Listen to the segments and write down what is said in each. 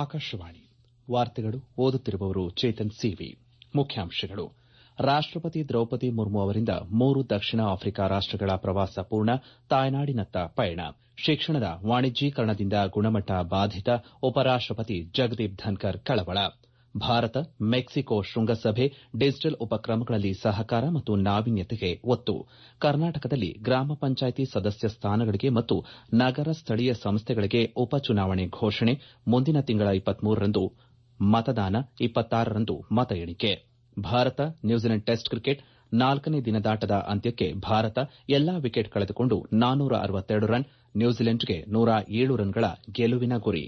ಆಕಾಶವಾಣಿ ವಾರ್ತೆಗಳು ಓದುತ್ತಿರುವವರು ಚೇತನ್ ಸಿವಿ ಮುಖ್ಯಾಂಶಗಳು ರಾಷ್ಟಪತಿ ದ್ರೌಪದಿ ಮುರ್ಮು ಅವರಿಂದ ಮೂರು ದಕ್ಷಿಣ ಆಫ್ರಿಕಾ ರಾಷ್ಟಗಳ ಪ್ರವಾಸ ಪೂರ್ಣ ತಾಯ್ನಾಡಿನತ್ತ ಪಯಣ ಶಿಕ್ಷಣದ ವಾಣಿಜ್ಯೀಕರಣದಿಂದ ಗುಣಮಟ್ಟ ಬಾಧಿತ ಉಪರಾಷ್ಟಪತಿ ಜಗದೀಪ್ ಧನ್ಕರ್ ಕಳವಳ ಭಾರತ ಮೆಕ್ಸಿಕೋ ಶೃಂಗಸಭೆ ಡಿಜಿಟಲ್ ಉಪಕ್ರಮಗಳಲ್ಲಿ ಸಹಕಾರ ಮತ್ತು ನಾವೀನ್ಯತೆಗೆ ಒತ್ತು ಕರ್ನಾಟಕದಲ್ಲಿ ಗ್ರಾಮ ಪಂಚಾಯಿತಿ ಸದಸ್ಯ ಸ್ಥಾನಗಳಿಗೆ ಮತ್ತು ನಗರ ಸ್ಥಳೀಯ ಸಂಸ್ಥೆಗಳಿಗೆ ಉಪಚುನಾವಣೆ ಘೋಷಣೆ ಮುಂದಿನ ತಿಂಗಳ ರಂದು ಮತದಾನ ರಂದು ಮತ ಎಣಿಕೆ ಭಾರತ ನ್ಯೂಜಿಲೆಂಡ್ ಟೆಸ್ಟ್ ಕ್ರಿಕೆಟ್ ನಾಲ್ಕನೇ ದಿನದಾಟದ ಅಂತ್ಯಕ್ಕೆ ಭಾರತ ಎಲ್ಲಾ ವಿಕೆಟ್ ಕಳೆದುಕೊಂಡು ರನ್ ನ್ಯೂಜಿಲೆಂಡ್ಗೆ ರನ್ಗಳ ಗೆಲುವಿನ ಗುರಿ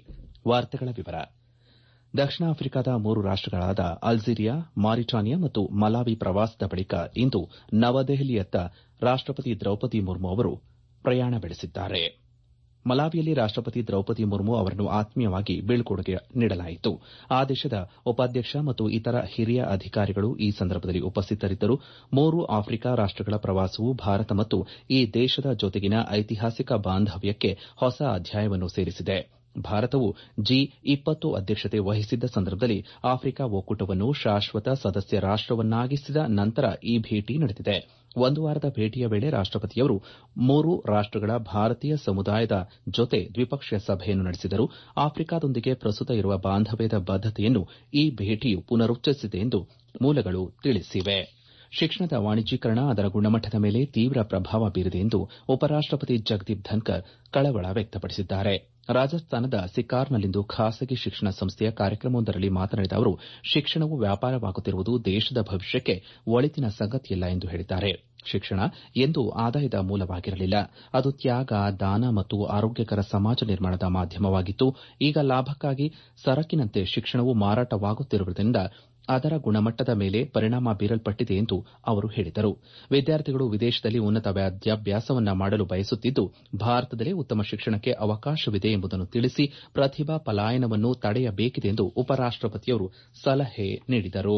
ದಕ್ಷಿಣ ಆಫ್ರಿಕಾದ ಮೂರು ರಾಷ್ಟಗಳಾದ ಅಲ್ಜೀರಿಯಾ ಮಾರಿಟಾನಿಯಾ ಮತ್ತು ಮಲಾವಿ ಪ್ರವಾಸದ ಬಳಿಕ ಇಂದು ನವದೆಹಲಿಯತ್ತ ರಾಷ್ಟಪತಿ ದ್ರೌಪದಿ ಮುರ್ಮು ಅವರು ಪ್ರಯಾಣ ಬೆಳೆಸಿದ್ದಾರೆ ಮಲಾವಿಯಲ್ಲಿ ರಾಷ್ಟಪತಿ ದ್ರೌಪದಿ ಮುರ್ಮು ಅವರನ್ನು ಆತ್ಮೀಯವಾಗಿ ಬೀಳ್ಕೊಡುಗೆ ನೀಡಲಾಯಿತು ಆ ದೇಶದ ಉಪಾಧ್ಯಕ್ಷ ಮತ್ತು ಇತರ ಹಿರಿಯ ಅಧಿಕಾರಿಗಳು ಈ ಸಂದರ್ಭದಲ್ಲಿ ಉಪಸ್ಥಿತರಿದ್ದರು ಮೂರು ಆಫ್ರಿಕಾ ರಾಷ್ಟಗಳ ಪ್ರವಾಸವು ಭಾರತ ಮತ್ತು ಈ ದೇಶದ ಜೊತೆಗಿನ ಐತಿಹಾಸಿಕ ಬಾಂಧವ್ಯಕ್ಕೆ ಹೊಸ ಅಧ್ಯಾಯವನ್ನು ಸೇರಿಸಿದೆ ಭಾರತವು ಜಿ ಅಧ್ಯಕ್ಷತೆ ವಹಿಸಿದ್ದ ಸಂದರ್ಭದಲ್ಲಿ ಆಫ್ರಿಕಾ ಒಕ್ಕೂಟವನ್ನು ಶಾಶ್ವತ ಸದಸ್ಯ ರಾಷ್ಟವನ್ನಾಗಿಸಿದ ನಂತರ ಈ ಭೇಟಿ ನಡೆದಿದೆ ಒಂದು ವಾರದ ಭೇಟಿಯ ವೇಳೆ ರಾಷ್ಟಪತಿಯವರು ಮೂರು ರಾಷ್ಟಗಳ ಭಾರತೀಯ ಸಮುದಾಯದ ಜೊತೆ ದ್ವಿಪಕ್ಷೀಯ ಸಭೆಯನ್ನು ನಡೆಸಿದರು ಆಫ್ರಿಕಾದೊಂದಿಗೆ ಪ್ರಸ್ತುತ ಇರುವ ಬಾಂಧವ್ಯದ ಬದ್ದತೆಯನ್ನು ಈ ಭೇಟಿಯು ಪುನರುಚ್ಚರಿಸಿದೆ ಎಂದು ಮೂಲಗಳು ತಿಳಿಸಿವೆ ಶಿಕ್ಷಣದ ವಾಣಿಜ್ಯೀಕರಣ ಅದರ ಗುಣಮಟ್ಟದ ಮೇಲೆ ತೀವ್ರ ಪ್ರಭಾವ ಬೀರಿದೆ ಎಂದು ಉಪರಾಷ್ಟಪತಿ ಜಗದೀಪ್ ಧನ್ಕರ್ ಕಳವಳ ವ್ಯಕ್ತಪಡಿಸಿದ್ದಾರೆ ರಾಜಸ್ಥಾನದ ಸಿಕಾರ್ನಲ್ಲಿಂದು ಖಾಸಗಿ ಶಿಕ್ಷಣ ಸಂಸ್ಥೆಯ ಕಾರ್ಯಕ್ರಮವೊಂದರಲ್ಲಿ ಮಾತನಾಡಿದ ಅವರು ಶಿಕ್ಷಣವು ವ್ಯಾಪಾರವಾಗುತ್ತಿರುವುದು ದೇಶದ ಭವಿಷ್ಯಕ್ಕೆ ಒಳಿತಿನ ಸಂಗತಿಯಲ್ಲ ಎಂದು ಹೇಳಿದ್ದಾರೆ ಶಿಕ್ಷಣ ಎಂದೂ ಆದಾಯದ ಮೂಲವಾಗಿರಲಿಲ್ಲ ಅದು ತ್ಯಾಗ ದಾನ ಮತ್ತು ಆರೋಗ್ಯಕರ ಸಮಾಜ ನಿರ್ಮಾಣದ ಮಾಧ್ಯಮವಾಗಿತ್ತು ಈಗ ಲಾಭಕ್ಕಾಗಿ ಸರಕಿನಂತೆ ಶಿಕ್ಷಣವು ಮಾರಾಟವಾಗುತ್ತಿರುವುದರಿಂದ ಅದರ ಗುಣಮಟ್ಟದ ಮೇಲೆ ಪರಿಣಾಮ ಬೀರಲ್ಪಟ್ಟಿದೆ ಎಂದು ಅವರು ಹೇಳಿದರು ವಿದ್ಯಾರ್ಥಿಗಳು ವಿದೇಶದಲ್ಲಿ ಉನ್ನತ ವಿದ್ಯಾಭ್ಯಾಸವನ್ನ ಮಾಡಲು ಬಯಸುತ್ತಿದ್ದು ಭಾರತದಲ್ಲೇ ಉತ್ತಮ ಶಿಕ್ಷಣಕ್ಕೆ ಅವಕಾಶವಿದೆ ಎಂಬುದನ್ನು ತಿಳಿಸಿ ಪ್ರತಿಭಾ ಪಲಾಯನವನ್ನು ತಡೆಯಬೇಕಿದೆ ಎಂದು ಉಪರಾಷ್ಟಪತಿಯವರು ಸಲಹೆ ನೀಡಿದರು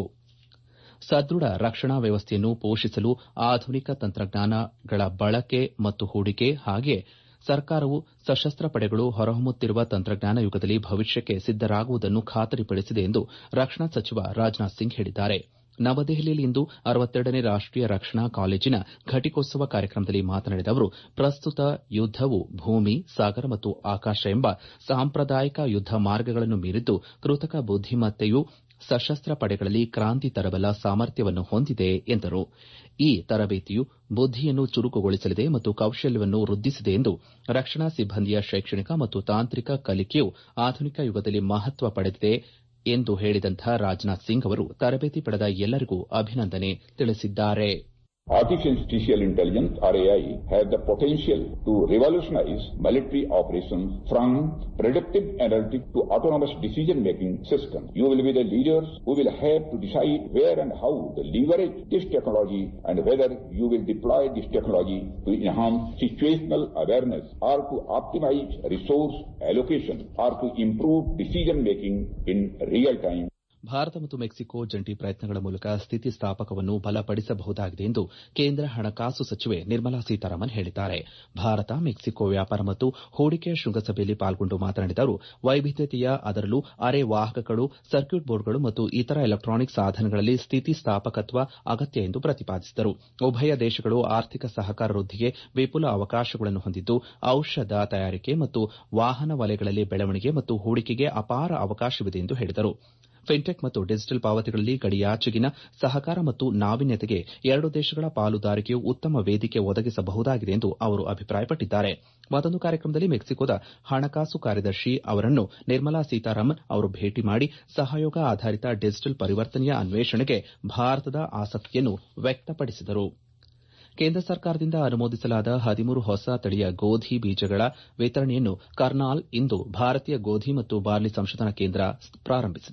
ಸದೃಢ ರಕ್ಷಣಾ ವ್ಯವಸ್ಥೆಯನ್ನು ಪೋಷಿಸಲು ಆಧುನಿಕ ತಂತ್ರಜ್ಞಾನಗಳ ಬಳಕೆ ಮತ್ತು ಹೂಡಿಕೆ ಹಾಗೆಯೇ ಸರ್ಕಾರವು ಸಶಸ್ತ್ರ ಪಡೆಗಳು ಹೊರಹೊಮ್ಮುತ್ತಿರುವ ತಂತ್ರಜ್ಞಾನ ಯುಗದಲ್ಲಿ ಭವಿಷ್ಯಕ್ಕೆ ಸಿದ್ದರಾಗುವುದನ್ನು ಖಾತರಿಪಡಿಸಿದೆ ಎಂದು ರಕ್ಷಣಾ ಸಚಿವ ರಾಜನಾಥ್ ಸಿಂಗ್ ಹೇಳಿದ್ದಾರೆ ನವದೆಹಲಿಯಲ್ಲಿಂದು ನೇ ರಾಷ್ಟೀಯ ರಕ್ಷಣಾ ಕಾಲೇಜಿನ ಘಟಿಕೋತ್ಸವ ಕಾರ್ಯಕ್ರಮದಲ್ಲಿ ಮಾತನಾಡಿದ ಅವರು ಪ್ರಸ್ತುತ ಯುದ್ದವು ಭೂಮಿ ಸಾಗರ ಮತ್ತು ಆಕಾಶ ಎಂಬ ಸಾಂಪ್ರದಾಯಿಕ ಯುದ್ದ ಮಾರ್ಗಗಳನ್ನು ಮೀರಿದ್ದು ಕೃತಕ ಬುದ್ದಿಮತ್ತೆಯು ಸಶಸ್ತ್ರ ಪಡೆಗಳಲ್ಲಿ ಕ್ರಾಂತಿ ತರಬಲ್ಲ ಸಾಮರ್ಥ್ಯವನ್ನು ಹೊಂದಿದೆ ಎಂದರು ಈ ತರಬೇತಿಯು ಬುದ್ದಿಯನ್ನು ಚುರುಕುಗೊಳಿಸಲಿದೆ ಮತ್ತು ಕೌಶಲ್ಯವನ್ನು ವೃದ್ಧಿಸಿದೆ ಎಂದು ರಕ್ಷಣಾ ಸಿಬ್ಬಂದಿಯ ಶೈಕ್ಷಣಿಕ ಮತ್ತು ತಾಂತ್ರಿಕ ಕಲಿಕೆಯು ಆಧುನಿಕ ಯುಗದಲ್ಲಿ ಮಹತ್ವ ಪಡೆದಿದೆ ಎಂದು ಹೇಳಿದಂಥ ರಾಜನಾಥ್ ಸಿಂಗ್ ಅವರು ತರಬೇತಿ ಪಡೆದ ಎಲ್ಲರಿಗೂ ಅಭಿನಂದನೆ ತಿಳಿಸಿದ್ದಾರೆ Artificial intelligence or AI has the potential to revolutionize military operations from predictive analytics to autonomous decision-making systems. You will be the leaders who will have to decide where and how to leverage this technology and whether you will deploy this technology to enhance situational awareness or to optimize resource allocation or to improve decision-making in real time. Bharat ಮತ್ತು Mexico ಜಂಟಿ ಪ್ರಯತ್ನಗಳ ಮೂಲಕ ಸ್ಥಿತಿಸ್ಥಾಪಕವನ್ನು ಬಲಪಡಿಸಬಹುದಾಗಿದೆ ಎಂದು ಕೇಂದ್ರ ಹಣಕಾಸು ಸಚಿವೆ ನಿರ್ಮಲಾ ಸೀತಾರಾಮನ್ ಹೇಳಿದ್ದಾರೆ Bharat Mexico ವ್ಯಾಪಾರ ಮತ್ತು ಹೂಡಿಕೆ ಶೃಂಗಸಭೆಯಲ್ಲಿ ಪಾಲ್ಗೊಂಡು ಮಾತನಾಡಿದ ಅವರು ವೈವಿಧ್ಯತೆಯ ಅದರಲ್ಲೂ ಅರೆ ವಾಹಕಗಳು ಸರ್ಕ್ಯೂಟ್ ಬೋರ್ಡ್ಗಳು ಮತ್ತು ಇತರ ಎಲೆಕ್ಟಾನಿಕ್ ಸಾಧನಗಳಲ್ಲಿ ಸ್ಥಿತಿಸ್ಥಾಪಕತ್ವ ಅಗತ್ಯ ಎಂದು ಪ್ರತಿಪಾದಿಸಿದರು ಉಭಯ ದೇಶಗಳು ಆರ್ಥಿಕ ಸಹಕಾರ ವೃದ್ದಿಗೆ ವಿಪುಲ ಅವಕಾಶಗಳನ್ನು ಹೊಂದಿದ್ದು ಔಷಧ ತಯಾರಿಕೆ ಮತ್ತು ವಾಹನ ವಲಯಗಳಲ್ಲಿ ಬೆಳವಣಿಗೆ ಮತ್ತು ಹೂಡಿಕೆಗೆ ಅಪಾರ ಅವಕಾಶವಿದೆ ಎಂದು ಹೇಳಿದರು ಫಿನ್ಟೆಕ್ ಮತ್ತು ಡಿಜಿಟಲ್ ಪಾವತಿಗಳಲ್ಲಿ ಗಡಿಯಾಚೆಗಿನ ಸಹಕಾರ ಮತ್ತು ನಾವೀನ್ಯತೆಗೆ ಎರಡು ದೇಶಗಳ ಪಾಲುದಾರಿಕೆಯು ಉತ್ತಮ ವೇದಿಕೆ ಒದಗಿಸಬಹುದಾಗಿದೆ ಎಂದು ಅವರು ಅಭಿಪ್ರಾಯಪಟ್ಟಿದ್ದಾರೆ ಮತ್ತೊಂದು ಕಾರ್ಯಕ್ರಮದಲ್ಲಿ ಮೆಕ್ಸಿಕೋದ ಹಣಕಾಸು ಕಾರ್ಯದರ್ಶಿ ಅವರನ್ನು ನಿರ್ಮಲಾ ಸೀತಾರಾಮನ್ ಅವರು ಭೇಟಿ ಮಾಡಿ ಸಹಯೋಗ ಆಧಾರಿತ ಡಿಜಿಟಲ್ ಪರಿವರ್ತನೆಯ ಅನ್ವೇಷಣೆಗೆ ಭಾರತದ ಆಸಕ್ತಿಯನ್ನು ವ್ಯಕ್ತಪಡಿಸಿದರು ಕೇಂದ್ರ ಸರ್ಕಾರದಿಂದ ಅನುಮೋದಿಸಲಾದ ಹದಿಮೂರು ಹೊಸ ತಳಿಯ ಗೋಧಿ ಬೀಜಗಳ ವಿತರಣೆಯನ್ನು ಕರ್ನಾಲ್ ಇಂದು ಭಾರತೀಯ ಗೋಧಿ ಮತ್ತು ಬಾರ್ಲಿ ಸಂಶೋಧನಾ ಕೇಂದ್ರ ಪ್ರಾರಂಭಿಸಿದೆ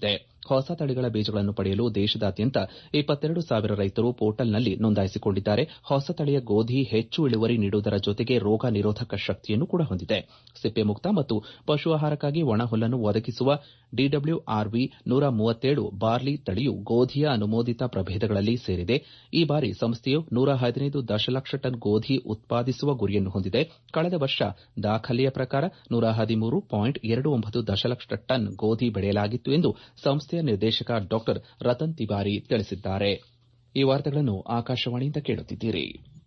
ಹೊಸ ತಳಿಗಳ ಬೀಜಗಳನ್ನು ಪಡೆಯಲು ದೇಶದಾದ್ಯಂತ ಇಪ್ಪತ್ತೆರಡು ಸಾವಿರ ರೈತರು ಪೋರ್ಟಲ್ನಲ್ಲಿ ನೋಂದಾಯಿಸಿಕೊಂಡಿದ್ದಾರೆ ಹೊಸ ತಳಿಯ ಗೋಧಿ ಹೆಚ್ಚು ಇಳುವರಿ ನೀಡುವುದರ ಜೊತೆಗೆ ರೋಗ ನಿರೋಧಕ ಶಕ್ತಿಯನ್ನು ಕೂಡ ಹೊಂದಿದೆ ಸಿಪ್ಪೆ ಮುಕ್ತ ಮತ್ತು ಪಶು ಆಹಾರಕ್ಕಾಗಿ ಒಣ ಹುಲ್ಲನ್ನು ಒದಗಿಸುವ ಡಿಡಬ್ಲ್ಯೂಆರ್ವಿ ನೂರ ಮೂವತ್ತೇಳು ಬಾರ್ಲಿ ತಳಿಯು ಗೋಧಿಯ ಅನುಮೋದಿತ ಪ್ರಭೇದಗಳಲ್ಲಿ ಸೇರಿದೆ ಈ ಬಾರಿ ಸಂಸ್ಥೆಯು ನೂರ ಹದಿನೈದು ದಶಲಕ್ಷ ಟನ್ ಗೋಧಿ ಉತ್ಪಾದಿಸುವ ಗುರಿಯನ್ನು ಹೊಂದಿದೆ ಕಳೆದ ವರ್ಷ ದಾಖಲೆಯ ಪ್ರಕಾರ ನೂರ ಹದಿಮೂರು ಪಾಯಿಂಟ್ ಎರಡು ಒಂಬತ್ತು ದಶಲಕ್ಷ ಟನ್ ಗೋಧಿ ಬೆಳೆಯಲಾಗಿತ್ತು ಎಂದು ಸಂಸ್ಥೆಯ ನಿರ್ದೇಶಕ ಡಾ ರತನ್ ತಿವಾರಿ ತಿಳಿಸಿದ್ದಾರೆ ಈ ವಾರ್ತೆಗಳನ್ನು ಆಕಾಶವಾಣಿಯಿಂದ ಕೇಳುತ್ತಿದ್ದೀರಿ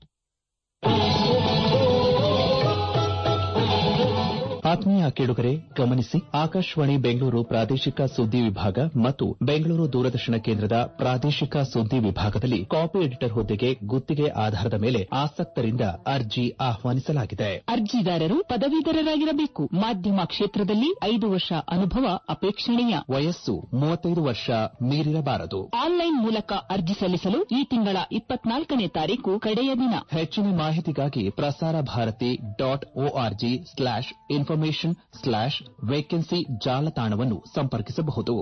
ಆತ್ಮೀಯ ಕೇಳುಗರೆ ಗಮನಿಸಿ ಆಕಾಶವಾಣಿ ಬೆಂಗಳೂರು ಪ್ರಾದೇಶಿಕ ಸುದ್ದಿ ವಿಭಾಗ ಮತ್ತು ಬೆಂಗಳೂರು ದೂರದರ್ಶನ ಕೇಂದ್ರದ ಪ್ರಾದೇಶಿಕ ಸುದ್ದಿ ವಿಭಾಗದಲ್ಲಿ ಕಾಪಿ ಎಡಿಟರ್ ಹುದ್ದೆಗೆ ಗುತ್ತಿಗೆ ಆಧಾರದ ಮೇಲೆ ಆಸಕ್ತರಿಂದ ಅರ್ಜಿ ಆಹ್ವಾನಿಸಲಾಗಿದೆ ಅರ್ಜಿದಾರರು ಪದವೀಧರರಾಗಿರಬೇಕು ಮಾಧ್ಯಮ ಕ್ಷೇತ್ರದಲ್ಲಿ ಐದು ವರ್ಷ ಅನುಭವ ಅಪೇಕ್ಷಣೀಯ ವಯಸ್ಸು ಮೂವತ್ತೈದು ವರ್ಷ ಮೀರಿರಬಾರದು ಆನ್ಲೈನ್ ಮೂಲಕ ಅರ್ಜಿ ಸಲ್ಲಿಸಲು ಈ ತಿಂಗಳ ಇಪ್ಪತ್ನಾಲ್ಕನೇ ತಾರೀಕು ಕಡೆಯ ದಿನ ಹೆಚ್ಚಿನ ಮಾಹಿತಿಗಾಗಿ Prasar Bharati dot ORG slash information slash vacancy ಜಾಲತಾಣವನ್ನು ಸಂಪರ್ಕಿಸಬಹುದು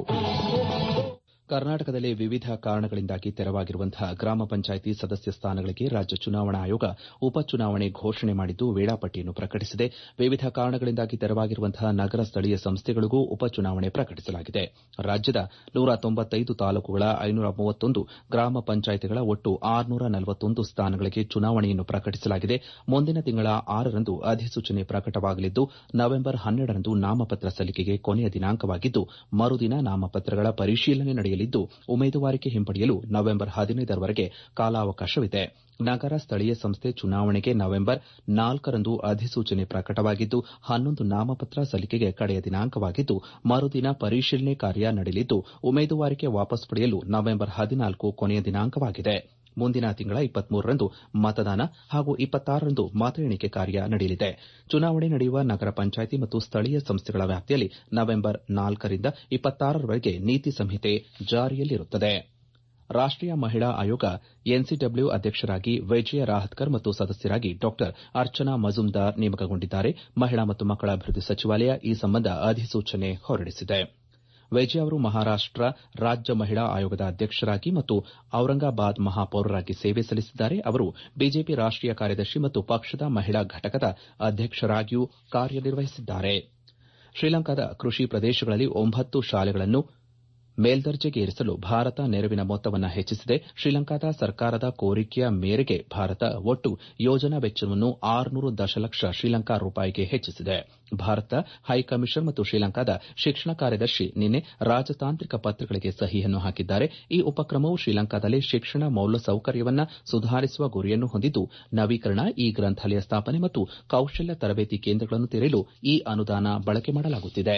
ಕರ್ನಾಟಕದಲ್ಲಿ ವಿವಿಧ ಕಾರಣಗಳಿಂದಾಗಿ ತೆರವಾಗಿರುವಂತಹ ಗ್ರಾಮ ಪಂಚಾಯಿತಿ ಸದಸ್ಯ ಸ್ಥಾನಗಳಿಗೆ ರಾಜ್ಯ ಚುನಾವಣಾ ಆಯೋಗ ಉಪಚುನಾವಣೆ ಘೋಷಣೆ ಮಾಡಿದ್ದು ವೇಳಾಪಟ್ಟಿಯನ್ನು ಪ್ರಕಟಿಸಿದೆ ವಿವಿಧ ಕಾರಣಗಳಿಂದಾಗಿ ತೆರವಾಗಿರುವಂತಹ ನಗರ ಸ್ಥಳೀಯ ಸಂಸ್ಥೆಗಳಿಗೂ ಉಪಚುನಾವಣೆ ಪ್ರಕಟಿಸಲಾಗಿದೆ ರಾಜ್ಯದ ನೂರ ತೊಂಬತ್ತೈದು ತಾಲೂಕುಗಳ ಐನೂರ ಮೂವತ್ತೊಂದು ಗ್ರಾಮ ಪಂಚಾಯಿತಿಗಳ ಒಟ್ಟು ಆರುನೂರ ನಲವತ್ತೊಂದು ಸ್ಥಾನಗಳಿಗೆ ಚುನಾವಣೆಯನ್ನು ಪ್ರಕಟಿಸಲಾಗಿದೆ ಮುಂದಿನ ತಿಂಗಳ ಆರರಂದು ಅಧಿಸೂಚನೆ ಪ್ರಕಟವಾಗಲಿದ್ದು ನವೆಂಬರ್ ಹನ್ನೆರಡರಂದು ನಾಮಪತ್ರ ಸಲ್ಲಿಕೆಗೆ ಕೊನೆಯ ದಿನಾಂಕವಾಗಿದ್ದು ಮರುದಿನ ನಾಮಪತ್ರಗಳ ಪರಿಶೀಲನೆ ನಡೆಯಲಿದ್ದು ಉಮೇದುವಾರಿಕೆ ಹಿಂಪಡೆಯಲು ನವೆಂಬರ್ ಹದಿನೈದರವರೆಗೆ ಕಾಲಾವಕಾಶವಿದೆ ನಗರ ಸ್ಥಳೀಯ ಸಂಸ್ಥೆ ಚುನಾವಣೆಗೆ ನವೆಂಬರ್ ನಾಲ್ಕರಂದು ಅಧಿಸೂಚನೆ ಪ್ರಕಟವಾಗಿದ್ದು ಹನ್ನೊಂದು ನಾಮಪತ್ರ ಸಲ್ಲಿಕೆಗೆ ಕಡೆಯ ದಿನಾಂಕವಾಗಿದ್ದು ಮರುದಿನ ಪರಿಶೀಲನೆ ಕಾರ್ಯ ನಡೆಯಲಿದ್ದು ಉಮೇದುವಾರಿಕೆ ವಾಪಸ್ ಪಡೆಯಲು ನವೆಂಬರ್ ಹದಿನಾಲ್ಕು ಕೊನೆಯ ದಿನಾಂಕವಾಗಿದೆ ಮುಂದಿನ ತಿಂಗಳ ಇಪ್ಪತ್ಮೂರರಂದು ಮತದಾನ ಹಾಗೂ ಇಪ್ಪತ್ತಾರರಂದು ಮತ ಎಣಿಕೆ ಕಾರ್ಯ ನಡೆಯಲಿದೆ ಚುನಾವಣೆ ನಡೆಯುವ ನಗರ ಪಂಚಾಯಿತಿ ಮತ್ತು ಸ್ಥಳೀಯ ಸಂಸ್ಥೆಗಳ ವ್ಯಾಪ್ತಿಯಲ್ಲಿ ನವೆಂಬರ್ ನಾಲ್ಕರಿಂದ ಇಪ್ಪತ್ತಾರರವರೆಗೆ ನೀತಿ ಸಂಹಿತೆ ಜಾರಿಯಲ್ಲಿರುತ್ತದೆ ರಾಷ್ಟೀಯ ಮಹಿಳಾ ಆಯೋಗ ಎನ್ಸಿಡಬ್ಲ್ಯೂ ಅಧ್ಯಕ್ಷರಾಗಿ ವಿಜಯ ರಾಹತ್ಕರ್ ಮತ್ತು ಸದಸ್ಯರಾಗಿ ಡಾ ಅರ್ಚನಾ ಮಜುಂದಾರ್ ನೇಮಕಗೊಂಡಿದ್ದಾರೆ ಮಹಿಳಾ ಮತ್ತು ಮಕ್ಕಳ ಅಭಿವೃದ್ಧಿ ಸಚಿವಾಲಯ ಈ ಸಂಬಂಧ ಅಧಿಸೂಚನೆ ಹೊರಡಿಸಿದೆ ವಿಜಯ್ ಅವರು ಮಹಾರಾಷ್ಟ ರಾಜ್ಯ ಮಹಿಳಾ ಆಯೋಗದ ಅಧ್ಯಕ್ಷರಾಗಿ ಮತ್ತು ಔರಂಗಾಬಾದ್ ಮಹಾಪೌರರಾಗಿ ಸೇವೆ ಸಲ್ಲಿಸಿದ್ದಾರೆ ಅವರು ಬಿಜೆಪಿ ರಾಷ್ಟೀಯ ಕಾರ್ಯದರ್ಶಿ ಮತ್ತು ಪಕ್ಷದ ಮಹಿಳಾ ಘಟಕದ ಅಧ್ಯಕ್ಷರಾಗಿಯೂ ಕಾರ್ಯನಿರ್ವಹಿಸಿದ್ದಾರೆ ಶ್ರೀಲಂಕಾದ ಕೃಷಿ ಪ್ರದೇಶಗಳಲ್ಲಿ ಒಂಬತ್ತು ಶಾಲೆಗಳನ್ನು ಮೇಲ್ದರ್ಜೆಗೇರಿಸಲು ಭಾರತ ನೆರವಿನ ಮೊತ್ತವನ್ನು ಹೆಚ್ಚಿಸಿದೆ ಶ್ರೀಲಂಕಾದ ಸರ್ಕಾರದ ಕೋರಿಕೆಯ ಮೇರೆಗೆ ಭಾರತ ಒಟ್ಟು ಯೋಜನಾ ವೆಚ್ಚವನ್ನು ಆರುನೂರು ದಶಲಕ್ಷ ಶ್ರೀಲಂಕಾ ರೂಪಾಯಿಗೆ ಹೆಚ್ಚಿಸಿದೆ ಭಾರತ ಹೈಕಮಿಷನ್ ಮತ್ತು ಶ್ರೀಲಂಕಾದ ಶಿಕ್ಷಣ ಕಾರ್ಯದರ್ಶಿ ನಿನ್ನೆ ರಾಜತಾಂತ್ರಿಕ ಪತ್ರಗಳಿಗೆ ಸಹಿಯನ್ನು ಹಾಕಿದ್ದಾರೆ ಈ ಉಪಕ್ರಮವು ಶ್ರೀಲಂಕಾದಲ್ಲಿ ಶಿಕ್ಷಣ ಮೂಲಸೌಕರ್ಯವನ್ನು ಸುಧಾರಿಸುವ ಗುರಿಯನ್ನು ಹೊಂದಿದ್ದು ನವೀಕರಣ ಇ ಗ್ರಂಥಾಲಯ ಸ್ಥಾಪನೆ ಮತ್ತು ಕೌಶಲ್ಯ ತರಬೇತಿ ಕೇಂದ್ರಗಳನ್ನು ತೆರೆಯಲು ಈ ಅನುದಾನ ಬಳಕೆ ಮಾಡಲಾಗುತ್ತಿದೆ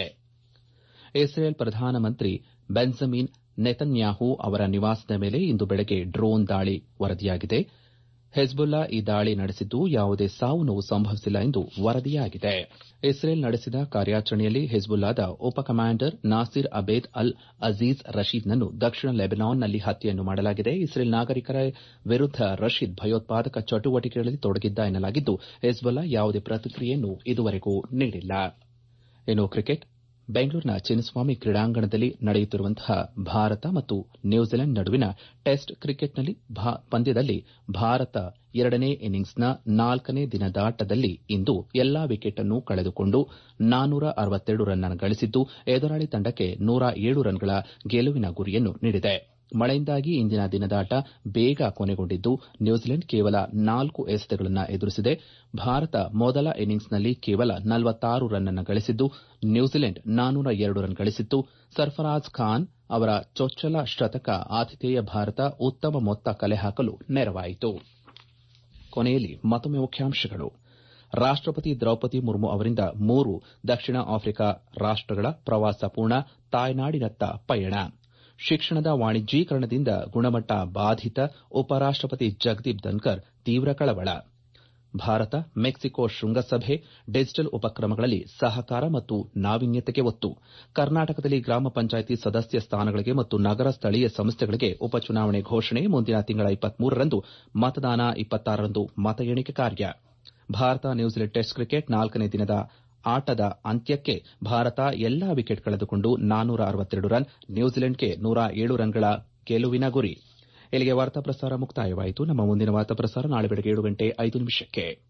ಇಸ್ರೇಲ್ ಪ್ರಧಾನಮಂತ್ರಿ ಬೆಂಜಮಿನ್ ನೆತನ್ಯಾಹು ಅವರ ನಿವಾಸದ ಮೇಲೆ ಇಂದು ಬೆಳಗ್ಗೆ ಡ್ರೋನ್ ದಾಳಿ ವರದಿಯಾಗಿದೆ ಹೆಜ್ಬುಲ್ಲಾ ಈ ದಾಳಿ ನಡೆಸಿದ್ದು ಯಾವುದೇ ಸಾವು ನೋವು ಸಂಭವಿಸಿಲ್ಲ ಎಂದು ವರದಿಯಾಗಿದೆ ಇಸ್ರೇಲ್ ನಡೆಸಿದ ಕಾರ್ಯಾಚರಣೆಯಲ್ಲಿ ಹೆಜ್ಬುಲ್ಲಾದ ಉಪ ಕಮಾಂಡರ್ ನಾಸಿರ್ ಅಬೇದ್ ಅಲ್ ಅಜೀಜ್ ರಶೀದ್ನನ್ನು ದಕ್ಷಿಣ ಲೆಬನಾನ್ನಲ್ಲಿ ಹತ್ಯೆಯನ್ನು ಮಾಡಲಾಗಿದೆ ಇಸ್ರೇಲ್ ನಾಗರಿಕರ ವಿರುದ್ದ ರಶೀದ್ ಭಯೋತ್ಪಾದಕ ಚಟುವಟಿಕೆಗಳಲ್ಲಿ ತೊಡಗಿದ್ದ ಎನ್ನಲಾಗಿದ್ದು ಹೆಜ್ಬುಲ್ಲಾ ಯಾವುದೇ ಪ್ರತಿಕ್ರಿಯೆಯನ್ನು ಇದುವರೆಗೂ ನೀಡಿಲ್ಲ ಇನ್ನು ಕ್ರಿಕೆಟ್ ಬೆಂಗಳೂರಿನ ಚಿನ್ನಸ್ವಾಮಿ ಕ್ರೀಡಾಂಗಣದಲ್ಲಿ ನಡೆಯುತ್ತಿರುವಂತಹ ಭಾರತ ಮತ್ತು ನ್ಯೂಜಿಲೆಂಡ್ ನಡುವಿನ ಟೆಸ್ಟ್ ಕ್ರಿಕೆಟ್ನಲ್ಲಿ ಪಂದ್ಯದಲ್ಲಿ ಭಾರತ ಎರಡನೇ ಇನ್ನಿಂಗ್ಸ್ನ ನಾಲ್ಕನೇ ದಿನದಾಟದಲ್ಲಿ ಇಂದು ಎಲ್ಲಾ ವಿಕೆಟ್ ಅನ್ನು ಕಳೆದುಕೊಂಡು ನಾನ್ನೂರ ಅರವತ್ತೆರಡು ರನ್ ಗಳಿಸಿದ್ದು ಎದುರಾಳಿ ತಂಡಕ್ಕೆ ನೂರ ಏಳು ರನ್ಗಳ ಗೆಲುವಿನ ಗುರಿಯನ್ನು ನೀಡಿದೆ ಮಳೆಯಿಂದಾಗಿ ಇಂದಿನ ದಿನದಾಟ ಬೇಗ ಕೊನೆಗೊಂಡಿದ್ದು ನ್ಯೂಜಿಲೆಂಡ್ ಕೇವಲ ನಾಲ್ಕು ಎಸೆತಗಳನ್ನು ಎದುರಿಸಿದೆ ಭಾರತ ಮೊದಲ ಇನ್ನಿಂಗ್ಸ್ನಲ್ಲಿ ಕೇವಲ ನಲವತ್ತಾರು ರನ್ ಗಳಿಸಿದ್ದು ನ್ಯೂಜಿಲೆಂಡ್ ನಾನ್ನೂರ ಎರಡು ರನ್ ಗಳಿಸಿತ್ತು ಸರ್ಫರಾಜ್ ಖಾನ್ ಅವರ ಚೊಚ್ಚಲ ಶತಕ ಆತಿಥೇಯ ಭಾರತ ಉತ್ತಮ ಮೊತ್ತ ಕಲೆ ಹಾಕಲು ನೆರವಾಯಿತು ಕೊನೆಯಲ್ಲಿ ಮತ್ತೊಮ್ಮೆ ಮುಖ್ಯಾಂಶಗಳು ರಾಷ್ಟಪತಿ ದ್ರೌಪದಿ ಮುರ್ಮು ಅವರಿಂದ ಮೂರು ದಕ್ಷಿಣ ಆಫ್ರಿಕಾ ರಾಷ್ಟಗಳ ಪ್ರವಾಸ ಪೂರ್ಣ ತಾಯ್ನಾಡಿನತ್ತ ಪಯಣ ಶಿಕ್ಷಣದ ವಾಣಿಜ್ಯೀಕರಣದಿಂದ ಗುಣಮಟ್ಟ ಬಾಧಿತ ಉಪರಾಷ್ಟಪತಿ ಜಗದೀಪ್ ಧನ್ಕರ್ ತೀವ್ರ ಕಳವಳ ಭಾರತ ಮೆಕ್ಸಿಕೋ ಶೃಂಗಸಭೆ ಡಿಜಿಟಲ್ ಉಪಕ್ರಮಗಳಲ್ಲಿ ಸಹಕಾರ ಮತ್ತು ನಾವೀನ್ಯತೆಗೆ ಒತ್ತು ಕರ್ನಾಟಕದಲ್ಲಿ ಗ್ರಾಮ ಪಂಚಾಯಿತಿ ಸದಸ್ಯ ಸ್ಥಾನಗಳಿಗೆ ಮತ್ತು ನಗರ ಸ್ಥಳೀಯ ಸಂಸ್ಥೆಗಳಿಗೆ ಉಪಚುನಾವಣೆ ಘೋಷಣೆ ಮುಂದಿನ ತಿಂಗಳ ಇಪ್ಪತ್ಮೂರರಂದು ಮತದಾನ ಇಪ್ಪತ್ತಾರರಂದು ಮತ ಎಣಿಕೆ ಕಾರ್ಯ ಭಾರತ ನ್ಯೂಜಿಲೆಂಡ್ ಟೆಸ್ಟ್ ಕ್ರಿಕೆಟ್ ನಾಲ್ಕನೇ ದಿನದ ಆಟದ ಅಂತ್ಯಕ್ಕೆ ಭಾರತ ಎಲ್ಲಾ ವಿಕೆಟ್ ಕಳೆದುಕೊಂಡು ನಾನೂರ ಅರವತ್ತೆರಡು ರನ್ ನ್ಯೂಜಿಲೆಂಡ್ಗೆ ನೂರ ಏಳು ರನ್ಗಳ ಗೆಲುವಿನ ಗುರಿ ಇಲ್ಲಿಗೆ ವಾರ್ತಾ ಪ್ರಸಾರ ಮುಕ್ತಾಯವಾಯಿತು ನಮ್ಮ ಮುಂದಿನ ವಾರ್ತಾ ಪ್ರಸಾರ ನಾಳೆ ಬೆಳಗ್ಗೆ ಏಳು ಗಂಟೆ ಐದು ನಿಮಿಷಕ್ಕೆ